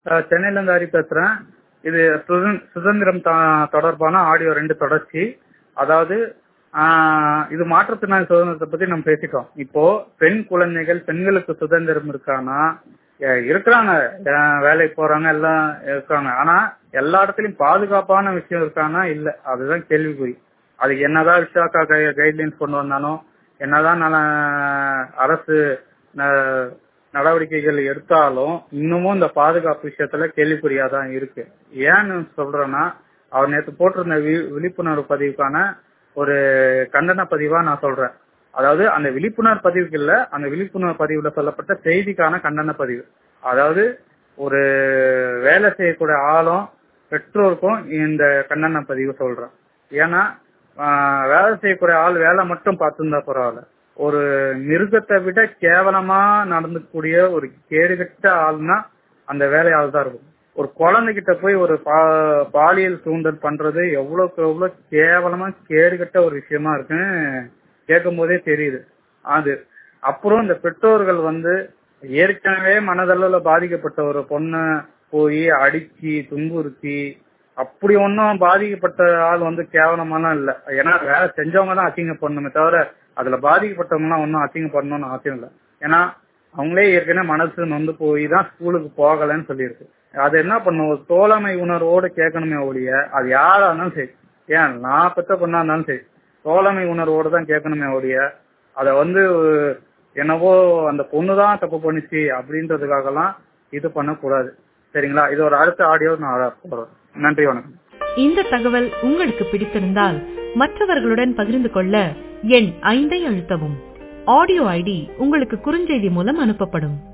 அஹ், சென்னையில இருந்து ஹரி பேசுறேன் இது சுதந்- சுதந்திரம் த- தொடர்பான ஆடியோ ரெண்டு தொடர்ச்சி அதாவது ஆஹ், இது மாற்றுத்திறனாளி சுதந்திரத்தை பத்தி நம்ம பேசிட்டோம் இப்போ பெண் குழந்தைகள் பெண்களுக்கு சுதந்திரம் இருக்கானா அஹ், இருக்கிறாங்க அஹ், வேலைக்கு போறாங்க எல்லாம் இருக்காங்க ஆனா எல்லா இடத்துலயும் பாதுகாப்பான விஷயம் இருக்கானா இல்ல அதுதான் கேள்விக்குறி அதுக்கு என்னதான் விசாகா கைட்லைன்ஸ் கொண்டு வந்தாலும் என்னதான் நல அரசு ந- நடவடிக்கைகள் எடுத்தாலும் இன்னமும் இந்த பாதுகாப்பு விஷயத்துல கேள்விக்குறியா தான் இருக்கு ஏன்னு சொல்றேன்னா அவர் நேற்று போட்டிருந்த வி- விழிப்புணர்வு பதிவுக்கான ஒரு கண்டன பதிவா நான் சொல்றேன் அதாவது அந்த விழிப்புணர்வு பதிவுக்கு இல்ல அந்த விழிப்புணர்வு பதிவுல சொல்லப்பட்ட செய்திக்கான கண்டன பதிவு அதாவது ஒரு வேலை செய்யக்கூடிய ஆளும் பெற்றோருக்கும் இந்த கண்டன பதிவு சொல்றேன் ஏன்னா ஆஹ், வேலை செய்யக்கூடிய ஆள் வேலை மட்டும் பார்த்துருந்தா பரவாயில்ல ஒரு மிருகத்தை விட கேவலமா நடந்துக்கூடிய ஒரு கேடுகட்ட ஆள்னா அந்த வேலையாள் தான் இருக்கும் ஒரு குழந்தைகிட்ட போய் ஒரு பா- பாலியல் தூண்டல் பண்றது எவ்வளவுக்கு எவ்வளவு கேவலமா கேடுகட்ட ஒரு விஷயமா இருக்குன்னு கேட்கும் போதே தெரியுது அது அப்புறம் இந்த பெற்றோர்கள் வந்து ஏற்கனவே மனதளவுல பாதிக்கப்பட்ட ஒரு பொண்ணை போய் அடிச்சு துன்புறுத்தி அப்படி ஒன்றும் பாதிக்கப்பட்ட ஆள் வந்து கேவலமாலாம் இல்ல ஏன்னா வேலை செஞ்சவங்க தான் அசிங்கம் பண்ணணுமே தவிர அதுல பாதிக்கப்பட்டவங்கலாம் ஒன்றும் அசிங்கம் பண்ணணும்னு அவசியம் இல்லை ஏன்னா அவங்களே ஏற்கனவே மனசு நொந்து போய் தான் ஸ்கூலுக்கு போகலைன்னு சொல்லியிருக்கு அது என்ன பண்ணும் ஒரு தோழமை உணர்வோடு கேட்கணுமே ஒழிய அது யாரா இருந்தாலும் சரி ஏன் நான் பெற்ற பொண்ணா இருந்தாலும் சரி தோழமை உணர்வோடு தான் கேட்கணுமே ஒழிய அதை வந்து என்னவோ அந்த பொண்ணு தான் தப்பு பண்ணுச்சு அப்படின்றதுக்காகலாம் இது பண்ணக்கூடாது சரிங்களா இது ஒரு அடுத்த ஆடியோ நான் போடுறேன் நன்றி வணக்கம் இந்த தகவல் உங்களுக்கு பிடித்திருந்தால் மற்றவர்களுடன் பகிர்ந்து கொள்ள எண் ஐந்தை அழுத்தவும் ஆடியோ ஐடி உங்களுக்கு குறுஞ்செய்தி மூலம் அனுப்பப்படும்